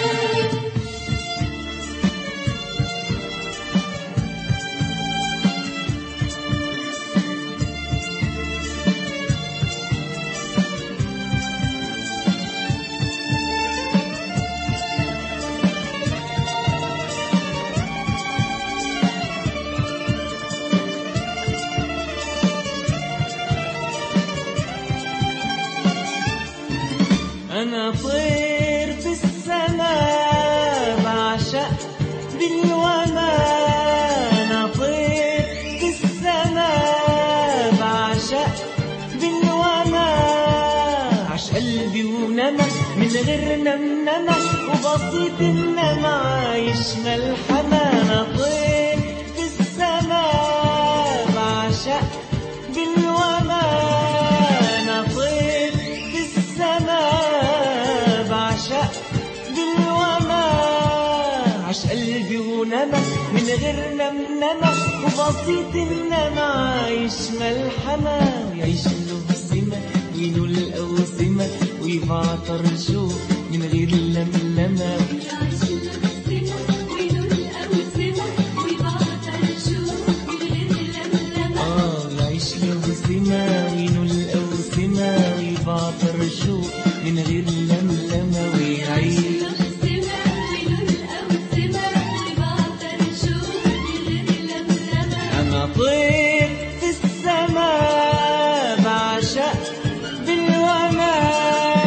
أنا طير في السماء بعشق بالوما أنا طير في السماء بعشق بالوما عش قلبي ونمى من غير نمنمة وبسيط إنما عايش ملحمة أنا طير في السماء بعشق بالوما أنا طير في السماء بعشق بالوما عش قلبي ونمى من غير نمنمة وبسيط إنما عايش ملحمة ويعيش له سمة وينول الأوسمة ويبعطر شوق من غير لملمة آه يعيش له سمة وينول الأوسمة ويبعطر شوق من غير لملمة ويعيش أنا طير في السماء بعشق بالوما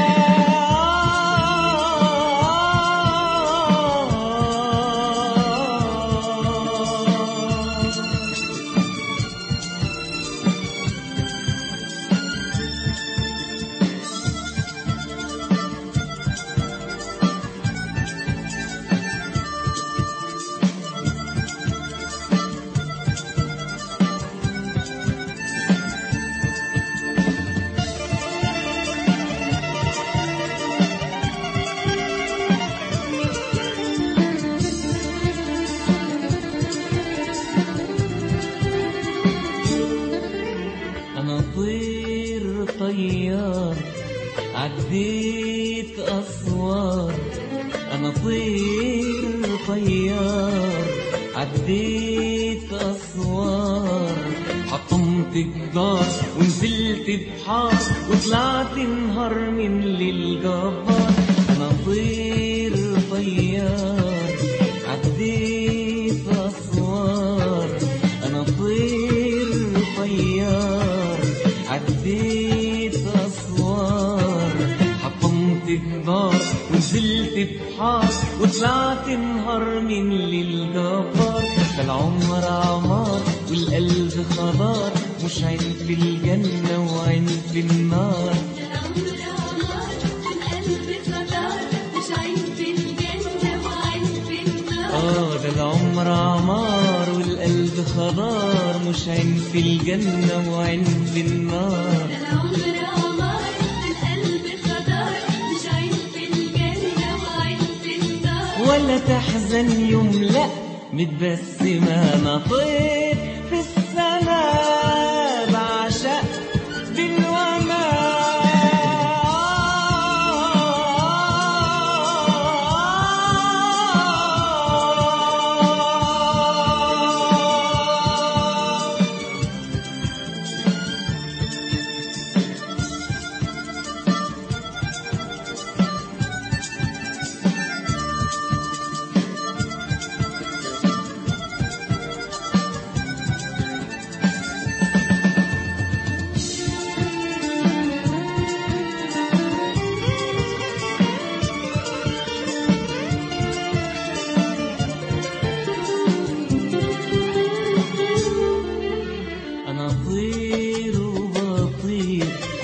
أنا طير طيار عديت أسوار أنا طير طيار عديت أسوار حطمت جدار ونزلت بحار وطلعت نهار من للجبار أنا طير طيار عديت أسوار أنا طير طيار عديت أسوار حطمت جدار ونزلت بحار وطلعت نهار من للجبار ده العمر عمار والقلب خضار مش عين في الجنة وعين في النار آه ده العمر عمار والقلب خضار مش عين في الجنة وعين في النار ولا تحزن يوم لا متبسمة أنا طير في السماء بعشق بالوما أنا طير وبطير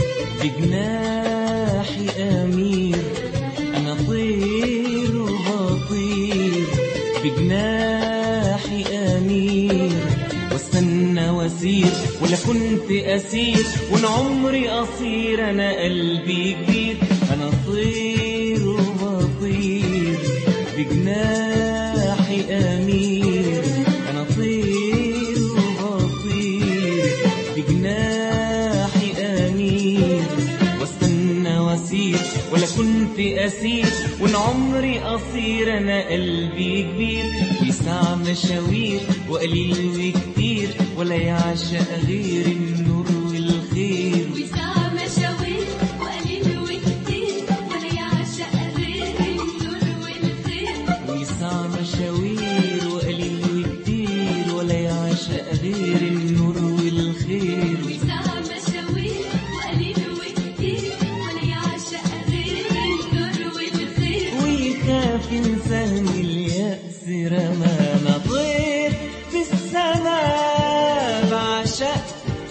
بجناحي أمير أنا طير وبطير بجناحي أمير واستنى واسير ولا كنت أسير وأنا عمري قصير أنا قلبي كبير أنا طير وبطير بجناحي أمير أنا طير وبطير بجناحي أمير واستنى واسير ولا ولا كنت أسير وإن عمري قصير أنا قلبي كبير ويسع مشاوير وقليل وكتير ولا يعشق غير النور والخير وساعة مشاوير وقليل وكتير ولا يعشق غير النور والخير ويسع مشاوير وقليل وكتير ولا يعشق غير النور والخير وساعة مشاوير وقليل وكتير ولا يعشق غير النور والخير ويخاف انسان اليأس رمانا طير في السماء بعشق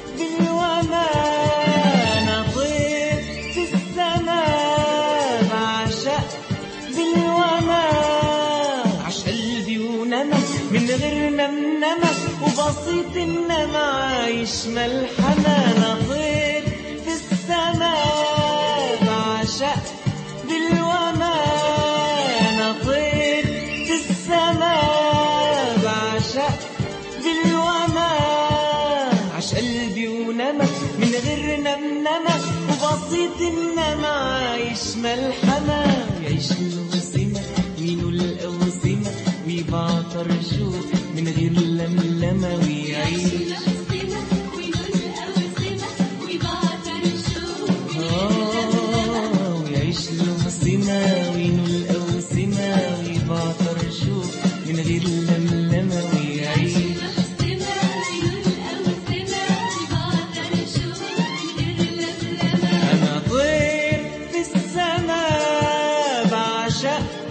بالومانة طير في السماء بعشق بالومانة عش قلبي ونمى من غير نمنمة وبسيط انما عايش ملحمة طير في السماء بعشق بالومانة طير في السماء بعشق بالومانة عش قلبي ونمى من غير نمنمة وبسيط انما عايش ملحمة يعيش الوسيمة وينول الأوسمة ويبعطر شوق من غير لملمة ويعيش الأوسمة وينول الأوسمة ويبعتر الشوق آه، ويعيش الوسيمة وينول الأوسمة ويبعطر شوق من غير لملمة ويعيش الأوسمة وينول الأوسمة ويبعتر الشوق من غير لملمة أنا طير في السماء بعشق